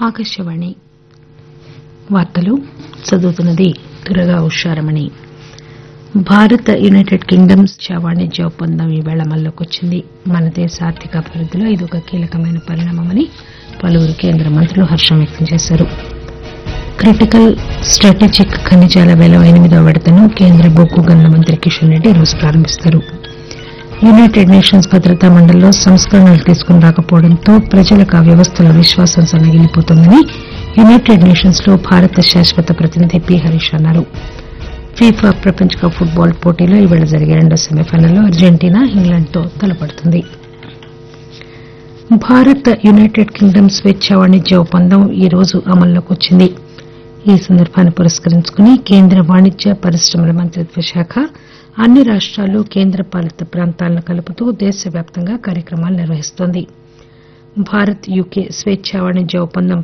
ఆకాశవాణి వార్తలు చదువుతున్నది Durga Usharamani Bharat United Kingdom స్వేచ్ఛా వాణిజ్య ఒప్పందం ఈవేళ అమల్లోకి మన దేశ ఆర్థిక అభివృద్దిలో ఇదొక కీలకమైన పరిణామమని పలువురు కేంద్ర మంత్రులు హర్షం వ్యక్తం చేశారు క్రిటికల్ స్టాటజిక్ ఖనిజాల పేలం ఎనిమిదవ విడతను కేంద్ర బొగ్గు గనుల మంత్రి కిషన్ రెడ్డి ఈరోజు ప్రారంభిస్తారు యునైటెడ్ నేషన్స్ భద్రతా మండలిలో సంస్కరణలు తీసుకుని రాకపోవడంతో ప్రజలకు ఆ వ్యవస్థలో విశ్వాసం సన్నగిల్లిపోతోందని యునైటెడ్ నేషన్స్ లో భారత శాశ్వత ప్రతినిధి పి హరీష్ అన్నారు ఫీఫా ప్రపంచ కప్ ఫుట్బాల్ పోటీలో ఈవేళ జరిగే రెండో సెమీఫైనల్లో అర్జెంటీనా ఇంగ్లాండ్ తో తలపడుతుంది భారత్ యునైటెడ్ కింగ్డమ్ స్వేచ్ఛా వాణిజ్య ఒప్పందం ఈ రోజు అమల్లోకి వచ్చింది ఈ సందర్భాన్ని పురస్కరించుకుని కేంద్ర వాణిజ్య పరిశ్రమల మంత్రిత్వ శాఖ అన్ని రాష్టాలు కేంద్ర పాలిత ప్రాంతాలను కలుపుతూ దేశవ్యాప్తంగా కార్యక్రమాలు నిర్వహిస్తోంది భారత్ యూకే స్వేచ్ఛా వాణిజ్య ఒప్పందం